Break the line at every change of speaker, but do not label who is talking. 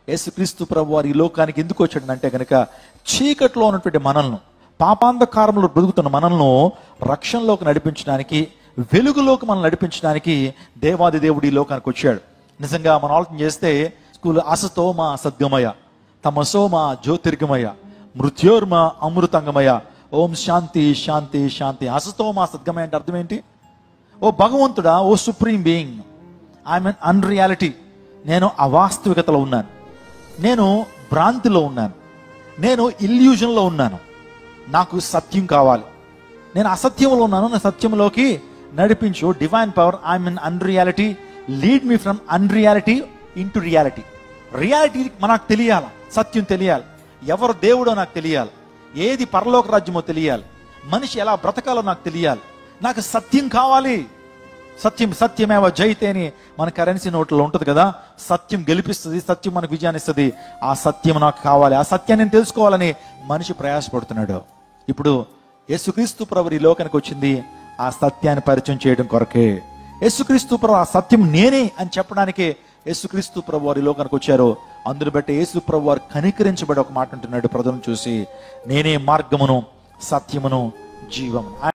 యేసుక్రీస్తు ప్రభు వారు ఈ లోకానికి ఎందుకు వచ్చాడంటే కనుక చీకట్లో ఉన్నటువంటి మనల్ని పాపాంధకారంలో బ్రతుకుతున్న మనల్ని రక్షణలోకి నడిపించడానికి వెలుగులోకి మనం నడిపించడానికి దేవాది దేవుడు ఈ లోకానికి వచ్చాడు నిజంగా మనం ఆలోచన చేస్తే స్కూల్ అసతోమ సద్గమయ తమసోమ జ్యోతిర్గమయ మృత్యోర్మ అమృతంగమయ ఓం శాంతి శాంతి శాంతి అసతోమ సద్గమయ అంటే అర్థం ఏంటి ఓ భగవంతుడా ఓ supreme being I'm un unreality నేను అవాస్తవికతలో ఉన్నాను నేను భ్రాంతిలో ఉన్నాను నేను ఇల్యూజన్లో ఉన్నాను నాకు సత్యం కావాలి నేను అసత్యంలో ఉన్నాను నా సత్యంలోకి నడిపించు divine power I'm in unreality lead me from unreality into reality reality మనకు తెలియాలి సత్యం తెలియాలి ఎవరు దేవుడో నాకు తెలియాలి ఏది పరలోక రాజ్యమో తెలియాలి మనిషి ఎలా బ్రతకాలో నాకు తెలియాలి నాకు సత్యం కావాలి సత్యం సత్యమేవ జయితే అని మన కరెన్సీ నోట్లో ఉంటుంది కదా సత్యం గెలిపిస్తుంది సత్యం మనకు విజయాన్ని ఇస్తుంది ఆ సత్యం నాకు కావాలి ఆ సత్యాన్ని నేను తెలుసుకోవాలని మనిషి ప్రయాసపడుతున్నాడు ఇప్పుడు యేసుక్రీస్తు ప్రభు ఈ లోకానికి వచ్చింది ఆ సత్యాన్ని పరిచయం చేయడం కొరకే యేసుక్రీస్తు ప్రభు ఆ సత్యం నేనే అని చెప్పడానికే యేసుక్రీస్తు ప్రభు వారి లోకానికి వచ్చారు అందును బట్టి యేసు ప్రభు వారు కనికరించబడి ఒక మాట అంటున్నాడు ప్రజలను చూసి నేనే మార్గమును సత్యమును జీవమును